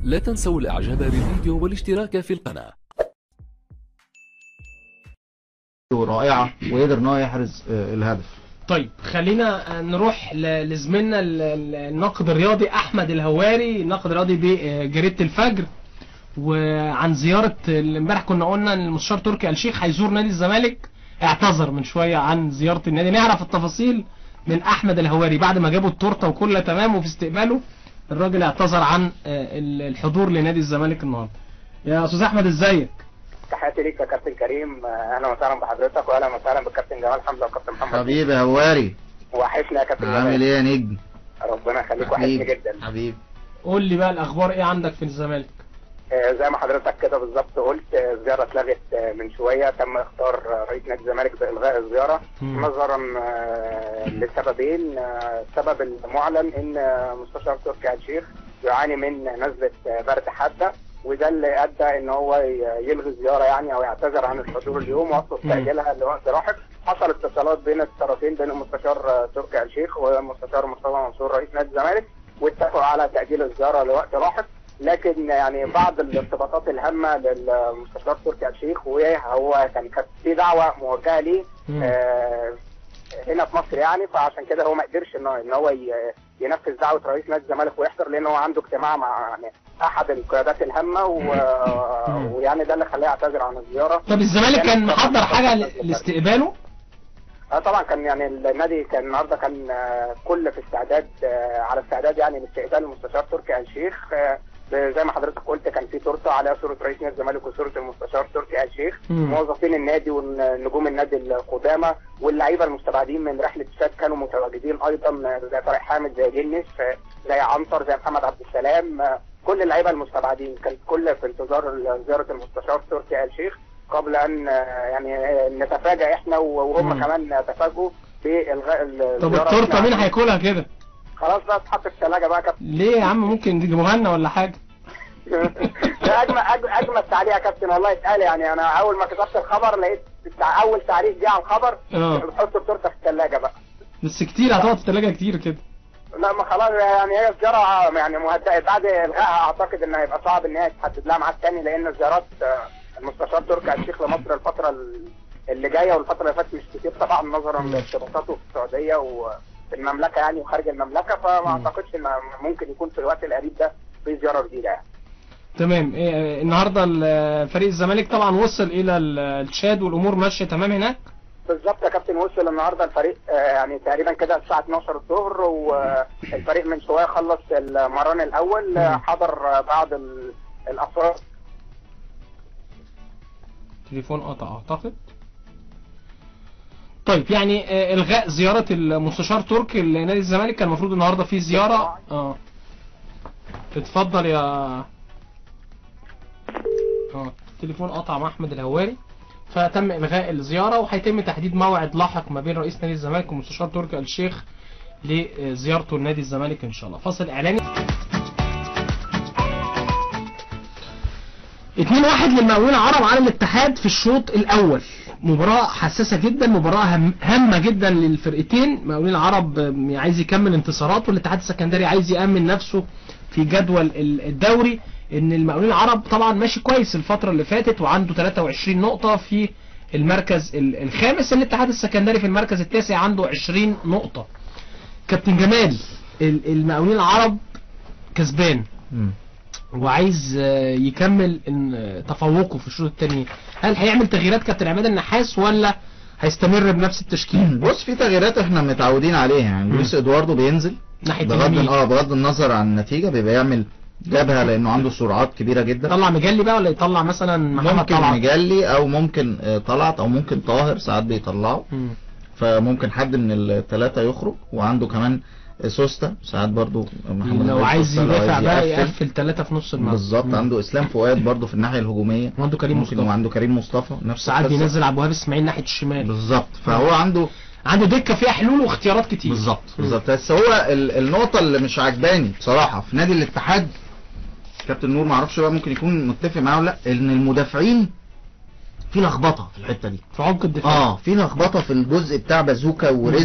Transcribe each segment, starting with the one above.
لا تنسوا الاعجاب بالفيديو والاشتراك في القناة رائعة وقدر ان هو يحرز آه، الهدف طيب خلينا نروح ل- لزميلنا ال- ال- الناقد الرياضي احمد الهواري ناقد رياضي بجريده الفجر وعن زياره ال- امبارح كنا قلنا ان المستشار تركي آل الشيخ هيزور نادي الزمالك اعتذر من شويه عن زياره النادي نعرف التفاصيل من احمد الهواري بعد ما جابوا التورته وكل تمام وفي استقباله الراجل اعتذر عن آه، ال- الحضور لنادي الزمالك النهارده يا استاذ احمد ازيك تحياتي ليك يا كابتن كريم آه، اهلا وسهلا بحضرتك واهلا وسهلا بالكابتن جمال حمزه وكابتن محمد حبيبي هواري وحشنا يا كابتن عامل جمال ايه يا نجم ربنا يخليك وحشني حبيبي جدا حبيبي قول لي بقى الاخبار ايه عندك في الزمالك آه، زي ما حضرتك كده بالظبط قلت آه، الزياره اتلغت آه، من شويه تم اختار آه، رئيس نادي الزمالك بالغاء الزياره مم. نظرا آه، لسببين آه، السبب المعلن ان آه، مستشار تركي آل الشيخ يعاني من نزله آه، برد حاده وده اللي ادى ان هو ي- يلغي الزياره يعني او يعتذر عن الحضور اليوم واطلب مم. تاجيلها لوقت لاحق حصل اتصالات بين الطرفين بين المستشار آه، تركي آل الشيخ والمستشار مصطفى منصور رئيس نادي الزمالك واتفقوا على تاجيل الزياره لوقت لاحق لكن يعني بعض الارتباطات الهامه للمستشار تركي آل الشيخ وهو كان كانت في دعوه موجهه ليه مم. آه، هنا في مصر يعني فعشان كده هو ما قدرش ان هو ان هو ي- ينفذ دعوه رئيس نادي الزمالك ويحضر لان هو عنده اجتماع مع يعني احد القيادات الهامه و- ويعني ده اللي خلاه يعتذر عن الزياره طب الزمالك كان محضر حاجه ل- لاستقباله اه طبعا كان يعني النادي كان النهارده كان آه، كل في استعداد آه، على استعداد يعني لاستقبال المستشار تركي آل الشيخ آه، زي ما حضرتك قلت كان في تورته عليها صوره رئيس نادي الزمالك وصوره المستشار تركي آل الشيخ مم. موظفين النادي ونجوم النادي القدامى واللعيبه المستبعدين من رحله الشاد كانوا متواجدين ايضا آه، زي طارق حامد زي جنس آه، زي عنتر زي محمد عبد السلام آه، كل اللعيبه المستبعدين كانت كل في انتظار زياره المستشار تركي آل الشيخ قبل ان آه، يعني آه، نتفاجئ احنا وهم مم. كمان تفاجئوا بالغاء الزياره طب التورته إحنا مين هياكلها كده خلاص بقى اتحط في الثلاجه بقى يا كابتن ليه يا عم ممكن تجيبوها لنا ولا حاجه ده اجمل أجمل- اجمل تعليق يا كابتن والله اتقال يعني انا اول ما كتبت الخبر لقيت التع- اول تعليق جه على الخبر اه. بتحط التورته في الثلاجه بقى بس كتير هتقعد في الثلاجه كتير كده لا ما خلاص يعني هي الزياره يعني مهدئه بعد الغائها اعتقد ان هيبقى صعب ان هي تحدد لها ميعاد تاني لان الزيارات آه، المستشار تركي آل الشيخ لمصر الفتره ال- اللي جايه والفتره اللي فاتت مش كتير طبعا نظرا لارتباطاته في السعوديه وفي المملكه يعني وخارج المملكه فما اعتقدش ان ممكن يكون في الوقت القريب ده في زياره جديده يعني تمام إيه النهارده ال- فريق الزمالك طبعا وصل الى ال- التشاد والامور ماشيه تمام هناك بالظبط يا كابتن وصل النهارده الفريق آه، يعني تقريبا كده الساعه 12 الظهر والفريق من شويه خلص المران الاول آه، مم. حضر آه، بعض ال- الافراد تليفون قطع اعتقد طيب يعني آه، الغاء زياره المستشار تركي لنادي الزمالك كان المفروض النهارده في زياره اه اتفضل يا اه التليفون قطع مع احمد الهواري فتم الغاء الزياره وهيتم تحديد موعد لاحق ما بين رئيس نادي الزمالك والمستشار تركي آل الشيخ لزيارته لنادي الزمالك ان شاء الله فاصل اعلاني 2 1 للمقاولين العرب على الاتحاد في الشوط الاول مباراة حساسة جدا مباراة هم- هامة جدا للفرقتين مقاولين العرب آم، عايز يكمل انتصاراته والاتحاد السكندري عايز يأمن نفسه في جدول ال- الدوري ان المقاولين العرب طبعا ماشي كويس الفترة اللي فاتت وعنده 23 نقطة في المركز ال- الخامس الاتحاد السكندري في المركز التاسع عنده 20 نقطة كابتن جمال ال- المقاولين العرب كسبان وعايز آه، يكمل إن- آه، تفوقه في الشوط الثاني هل هيعمل تغييرات كابتن عماد النحاس ولا هيستمر بنفس التشكيل بص في تغييرات احنا متعودين عليها يعني لويس ادواردو بينزل ناحيه بغض اليمين اه بغض النظر عن النتيجه بيبقى يعمل جبهه لانه عنده سرعات كبيره جدا يطلع مجلي بقى ولا يطلع مثلا محمد ممكن طلعت مجلي او ممكن آه، طلعت او ممكن طاهر ساعات بيطلعه مم. فممكن حد من الثلاثه يخرج وعنده كمان سوستا ساعات برضو محمد لو نبيل عايز سوستا لو يدافع بقى يقفل. يقفل ثلاثة في نص الملعب بالظبط مم. عنده اسلام فؤاد برضو في الناحيه الهجوميه وعنده كريم ممكن مصطفى وعنده كريم مصطفى نفس ساعات القصة. بينزل عبد الوهاب اسماعيل ناحيه الشمال بالظبط فهو عنده عنده دكه فيها حلول واختيارات كتير بالظبط بالظبط بس هو ال- النقطة اللي مش عجباني بصراحة في نادي الاتحاد كابتن نور معرفش بقى ممكن يكون متفق معاه ولا لا ان المدافعين في لخبطة في الحتة دي في عمق الدفاع اه في لخبطة في الجزء بتاع بازوكا ورزق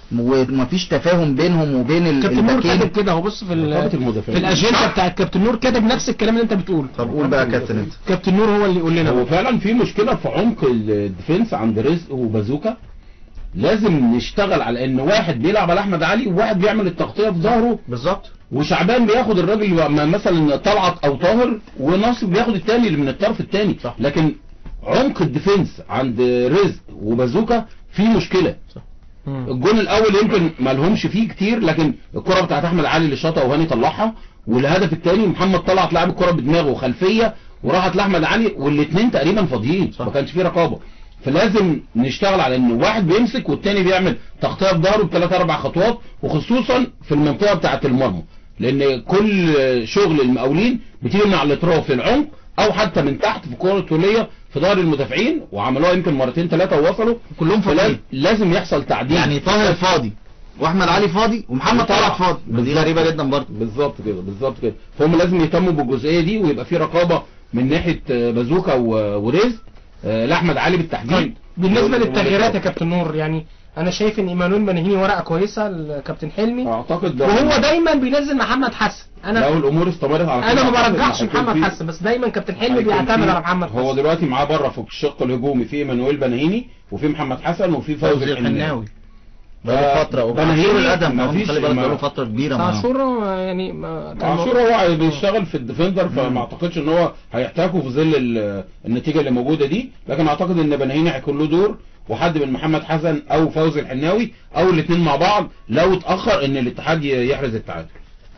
ومفيش تفاهم بينهم وبين ال- كابتن نور الباكين كاتب كده هو بص في ال- رقابة المدافعين. في الاجنده بتاعت كابتن نور كاتب نفس الكلام اللي انت بتقوله طب قول بقى يا كابتن انت كابتن نور هو اللي يقول لنا هو بقى. فعلا في مشكله في عمق الديفنس عند رزق وبازوكا لازم نشتغل على ان واحد بيلعب على احمد علي وواحد بيعمل التغطيه في ظهره بالظبط وشعبان بياخد الراجل م- مثلا طلعت او طاهر وناصر بياخد التاني اللي من الطرف التاني صح. لكن عمق الديفنس عند رزق وبازوكا في مشكله مم. الجون الاول يمكن ما لهمش فيه كتير لكن الكره بتاعت احمد علي اللي شاطها وهاني طلعها والهدف الثاني محمد طلعت لعب الكره بدماغه خلفيه وراحت لاحمد علي والاثنين تقريبا فاضيين ما كانش فيه رقابه فلازم نشتغل على ان واحد بيمسك والتاني بيعمل تغطيه في ظهره بثلاث اربع خطوات وخصوصا في المنطقه بتاعت المرمى لان كل شغل المقاولين بتيجي من على الاطراف للعمق او حتى من تحت في الكره الطوليه في ظهر المدافعين وعملوها يمكن مرتين ثلاثه ووصلوا كلهم فلاز- فاضيين لازم يحصل تعديل يعني طاهر فاضي واحمد علي فاضي ومحمد طلع. طلعت فاضي دي بالظبط. غريبه جدا برضه بالظبط كده بالظبط كده فهم لازم يهتموا بالجزئيه دي ويبقى في رقابه من ناحيه آه، بازوكا و- ورزق آه، لاحمد علي بالتحديد طيب بالنسبه و- للتغييرات يا كابتن نور يعني انا شايف ان ايمانويل منهيني ورقه كويسه لكابتن حلمي اعتقد ده وهو دايما بينزل محمد حسن لو انا الامور استمرت على انا كده ما أعتقد برجحش هيكون محمد في- حسن بس دايما كابتن حلمي هيكون بيعتمد في- على محمد هو حسن دلوقتي معاه بره في الشق الهجومي في مانويل بناهيني وفي محمد حسن وفي فوزي فوزي الحناوي الحناوي بقاله فتره بنهيني وعاشور الادم ما كمان فيش خلي بالك ما- بقاله فتره كبيره معاهم. عاشور يعني ما كان عاشور هو بيشتغل في الديفندر فما اعتقدش ان هو هيحتاجه في ظل ال- النتيجه اللي موجوده دي لكن اعتقد ان بناهيني هيكون له دور وحد من محمد حسن او فوزي الحناوي او الاثنين مع بعض لو اتاخر ان الاتحاد ي- يحرز التعادل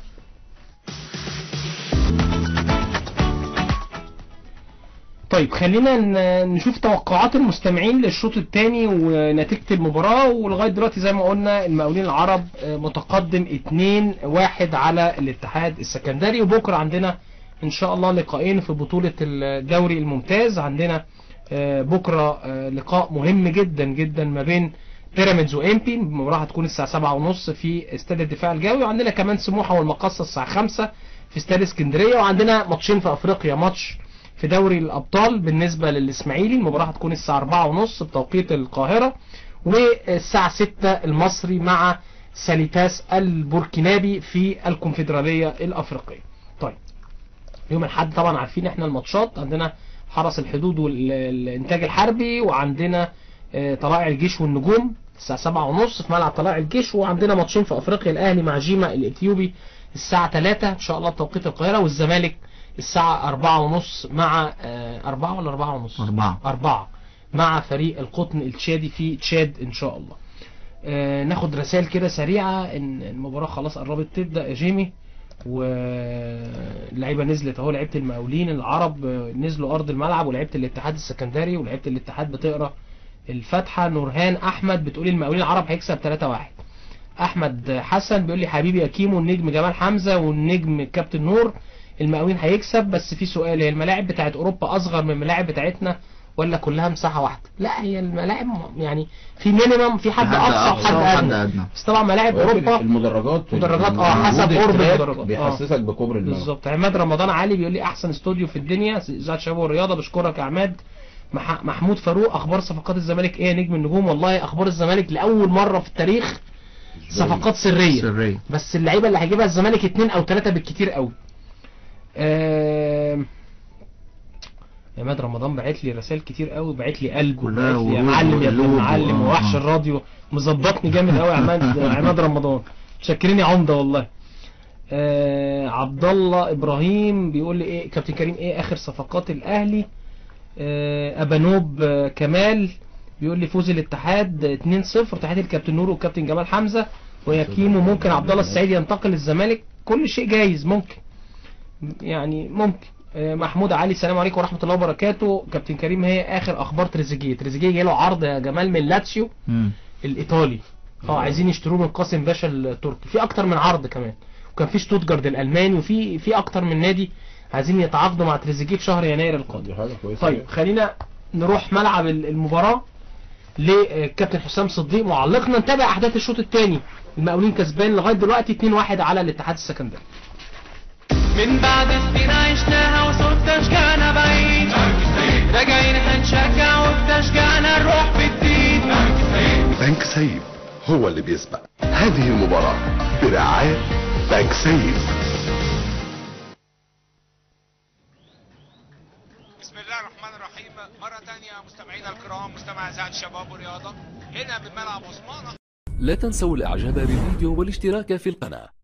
طيب خلينا ن- نشوف توقعات المستمعين للشوط الثاني ونتيجة المباراة ولغاية دلوقتي زي ما قلنا المقاولين العرب آه، متقدم 2-1 على الاتحاد السكندري وبكرة عندنا ان شاء الله لقاءين في بطولة الدوري الممتاز عندنا آه، بكرة آه، لقاء مهم جدا جدا ما بين بيراميدز وامبي المباراة هتكون الساعة سبعة ونص في استاد الدفاع الجوي وعندنا كمان سموحة والمقصة الساعة خمسة في استاد اسكندرية وعندنا ماتشين في افريقيا ماتش في دوري الابطال بالنسبة للاسماعيلي المباراة هتكون الساعة أربعة ونص بتوقيت القاهرة والساعة ستة المصري مع ساليتاس البوركينابي في الكونفدرالية الافريقية طيب يوم الاحد طبعا عارفين احنا الماتشات عندنا حرس الحدود والانتاج الحربي وعندنا آه، طلائع الجيش والنجوم الساعة سبعة ونص في ملعب طلائع الجيش وعندنا ماتشين في افريقيا الاهلي مع جيما الاثيوبي الساعة 3 ان شاء الله بتوقيت القاهرة والزمالك الساعة أربعة ونص مع آه، أربعة ولا أربعة ونص أربعة. أربعة مع فريق القطن التشادي في تشاد إن شاء الله آه، ناخد رسائل كده سريعة إن المباراة خلاص قربت تبدأ يا جيمي واللعيبه نزلت اهو لعيبه المقاولين العرب آه، نزلوا ارض الملعب ولعيبه الاتحاد السكندري ولعيبه الاتحاد بتقرا الفاتحه نورهان احمد بتقول المقاولين العرب هيكسب 3-1 احمد حسن بيقول لي حبيبي يا كيمو النجم جمال حمزه والنجم كابتن نور المقاولين هيكسب بس في سؤال هي الملاعب بتاعت اوروبا اصغر من الملاعب بتاعتنا ولا كلها مساحه واحده لا هي الملاعب يعني في مينيمم في حد اقصى وحد ادنى بس طبعا ملاعب اوروبا المدرجات المدرجات، اه، حسب وجود قرب التراك المدرجات، اه. بيحسسك بكبر الملعب بالظبط عماد رمضان علي بيقول لي احسن استوديو في الدنيا اذاعه شباب والرياضه بشكرك يا عماد مح- محمود فاروق اخبار صفقات الزمالك ايه يا نجم النجوم والله اخبار الزمالك لاول مره في التاريخ صفقات سريه سرية بس اللعيبه اللي هيجيبها الزمالك اتنين او ثلاثه بالكتير قوي آم، عماد رمضان بعت لي رسائل كتير قوي بعت لي قلب كلها وبعت لي يا ورود معلم يا ابن وقلوب المعلم و- ووحش آه. الراديو مظبطني جامد قوي يا عماد عماد رمضان شاكرين يا عمده والله آه عبد الله ابراهيم بيقول لي ايه كابتن كريم ايه اخر صفقات الاهلي آه ابانوب آه كمال بيقول لي فوز الاتحاد 2-0 تحياتي الكابتن نور والكابتن جمال حمزه ويا كيمو ممكن عبد الله السعيد ينتقل للزمالك كل شيء جايز ممكن يعني ممكن آه، محمود علي السلام عليكم ورحمه الله وبركاته كابتن كريم هي اخر اخبار تريزيجيه تريزيجيه جاي له عرض يا جمال من لاتسيو مم. الايطالي اه عايزين يشتروه من قاسم باشا التركي في اكتر من عرض كمان وكان في شتوتجارد الالماني وفي في اكتر من نادي عايزين يتعاقدوا مع تريزيجيه في شهر يناير القادم دي حاجه كويسه طيب خلينا نروح ملعب ال- المباراة لكابتن حسام صديق معلقنا نتابع احداث الشوط الثاني المقاولين كسبان لغايه دلوقتي 2-1 على الاتحاد السكندري من بعد سنين عشناها وصوت تشجعنا بعيد راجعين هنشجع وبتشجعنا نروح بالدين بنك سيب هو اللي بيسبق هذه المباراة برعاية بنك سيف بسم الله الرحمن الرحيم مرة تانية مستمعينا الكرام مستمع إذاعة شباب ورياضة هنا بملعب عثمان لا تنسوا الاعجاب بالفيديو والاشتراك في القناة